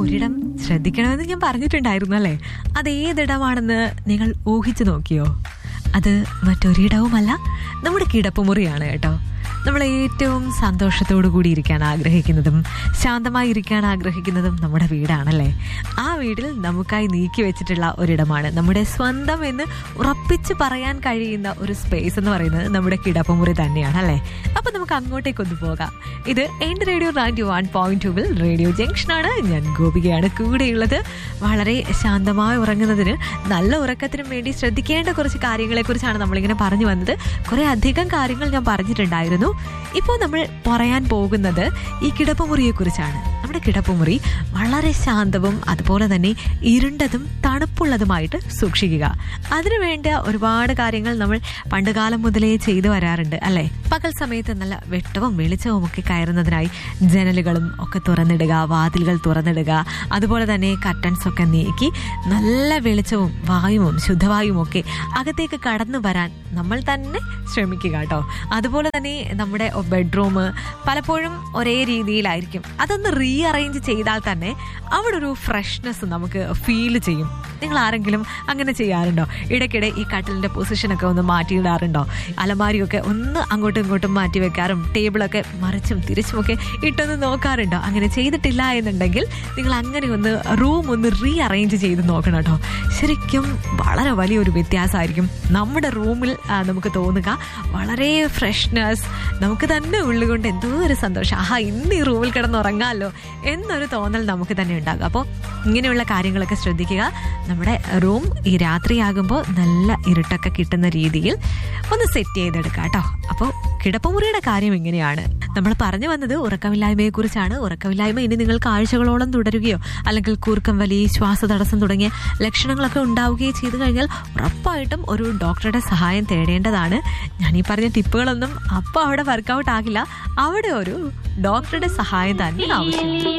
ഒരിടം ശ്രദ്ധിക്കണമെന്ന് ഞാൻ പറഞ്ഞിട്ടുണ്ടായിരുന്നു അല്ലേ അത് ഏതിടമാണെന്ന് നിങ്ങൾ ഊഹിച്ചു നോക്കിയോ അത് മറ്റൊരിടവുമല്ല നമ്മുടെ കിടപ്പുമുറിയാണ് കേട്ടോ നമ്മൾ ഏറ്റവും സന്തോഷത്തോടു കൂടി ഇരിക്കാൻ ആഗ്രഹിക്കുന്നതും ശാന്തമായി ഇരിക്കാൻ ആഗ്രഹിക്കുന്നതും നമ്മുടെ വീടാണല്ലേ ആ വീട്ടിൽ നമുക്കായി നീക്കി വെച്ചിട്ടുള്ള ഒരിടമാണ് നമ്മുടെ സ്വന്തം എന്ന് ഉറപ്പിച്ച് പറയാൻ കഴിയുന്ന ഒരു സ്പേസ് എന്ന് പറയുന്നത് നമ്മുടെ കിടപ്പുമുറി തന്നെയാണ് അല്ലേ അപ്പൊ നമുക്ക് അങ്ങോട്ടേക്ക് ഒന്ന് പോകാം ഇത് എന്റെ റേഡിയോ നയൻറ്റി വൺ പോയിന്റ് ടുവിൽ റേഡിയോ ജംഗ്ഷനാണ് ഞാൻ ഗോപികയാണ് കൂടെയുള്ളത് വളരെ ശാന്തമായി ഉറങ്ങുന്നതിന് നല്ല ഉറക്കത്തിനും വേണ്ടി ശ്രദ്ധിക്കേണ്ട കുറച്ച് കാര്യങ്ങളെ കുറിച്ചാണ് നമ്മളിങ്ങനെ പറഞ്ഞു വന്നത് കുറെ അധികം കാര്യങ്ങൾ ഞാൻ പറഞ്ഞിട്ടുണ്ടായിരുന്നു ഇപ്പോൾ നമ്മൾ പറയാൻ പോകുന്നത് ഈ കിടപ്പുമുറിയെ കുറിച്ചാണ് നമ്മുടെ കിടപ്പുമുറി വളരെ ശാന്തവും അതുപോലെ തന്നെ ഇരുണ്ടതും തണുപ്പുള്ളതുമായിട്ട് സൂക്ഷിക്കുക അതിനുവേണ്ട ഒരുപാട് കാര്യങ്ങൾ നമ്മൾ പണ്ടുകാലം മുതലേ ചെയ്തു വരാറുണ്ട് അല്ലെ പകൽ സമയത്ത് നല്ല വെട്ടവും വെളിച്ചവും ഒക്കെ കയറുന്നതിനായി ജനലുകളും ഒക്കെ തുറന്നിടുക വാതിലുകൾ തുറന്നിടുക അതുപോലെ തന്നെ കട്ടൻസ് ഒക്കെ നീക്കി നല്ല വെളിച്ചവും വായുവും ശുദ്ധവായുവും ഒക്കെ അകത്തേക്ക് കടന്നു വരാൻ നമ്മൾ തന്നെ ശ്രമിക്കുക കേട്ടോ അതുപോലെ തന്നെ നമ്മുടെ ബെഡ്റൂം പലപ്പോഴും ഒരേ രീതിയിലായിരിക്കും അതൊന്ന് റീ അറേഞ്ച് ചെയ്താൽ തന്നെ അവിടെ ഒരു ഫ്രഷ്നെസ് നമുക്ക് ഫീൽ ചെയ്യും നിങ്ങൾ ആരെങ്കിലും അങ്ങനെ ചെയ്യാറുണ്ടോ ഇടയ്ക്കിടെ ഈ കട്ടിലിന്റെ പൊസിഷനൊക്കെ ഒന്ന് മാറ്റിയിടാറുണ്ടോ അലമാരിയൊക്കെ ഒന്ന് അങ്ങോട്ടും ഇങ്ങോട്ടും മാറ്റി വെക്കാറും ടേബിളൊക്കെ മറിച്ചും തിരിച്ചുമൊക്കെ ഇട്ടൊന്ന് നോക്കാറുണ്ടോ അങ്ങനെ ചെയ്തിട്ടില്ല എന്നുണ്ടെങ്കിൽ നിങ്ങൾ അങ്ങനെ ഒന്ന് റൂം ഒന്ന് റീ അറേഞ്ച് ചെയ്ത് നോക്കണം കേട്ടോ ശരിക്കും വളരെ വലിയൊരു വ്യത്യാസമായിരിക്കും നമ്മുടെ റൂമിൽ ആ, നമുക്ക് തോന്നുക വളരെ ഫ്രഷ്നെസ് നമുക്ക് തന്നെ ഉള്ളുകൊണ്ട് എന്തോ ഒരു സന്തോഷം ആഹാ ഇന്ന് ഈ റൂമിൽ കിടന്നുറങ്ങാമല്ലോ എന്നൊരു തോന്നൽ നമുക്ക് തന്നെ ഉണ്ടാകും അപ്പോൾ ഇങ്ങനെയുള്ള കാര്യങ്ങളൊക്കെ ശ്രദ്ധിക്കുക നമ്മുടെ റൂം ഈ രാത്രിയാകുമ്പോൾ നല്ല ഇരുട്ടൊക്കെ കിട്ടുന്ന രീതിയിൽ ഒന്ന് സെറ്റ് ചെയ്തെടുക്കുക കേട്ടോ അപ്പോൾ കിടപ്പുമുറിയുടെ കാര്യം ഇങ്ങനെയാണ് നമ്മൾ പറഞ്ഞു വന്നത് ഉറക്കമില്ലായ്മയെ കുറിച്ചാണ് ഉറക്കമില്ലായ്മ ഇനി നിങ്ങൾക്ക് ആഴ്ചകളോളം തുടരുകയോ അല്ലെങ്കിൽ കൂർക്കം വലി ശ്വാസതടസ്സം തുടങ്ങിയ ലക്ഷണങ്ങളൊക്കെ ഉണ്ടാവുകയോ ചെയ്തു കഴിഞ്ഞാൽ ഉറപ്പായിട്ടും ഒരു ഡോക്ടറുടെ സഹായം തേടേണ്ടതാണ് ഞാൻ ഈ പറഞ്ഞ ടിപ്പുകളൊന്നും അപ്പോൾ അവിടെ വർക്കൗട്ട് ആകില്ല അവിടെ ഒരു ഡോക്ടറുടെ സഹായം തന്നെ ആവശ്യമാണ്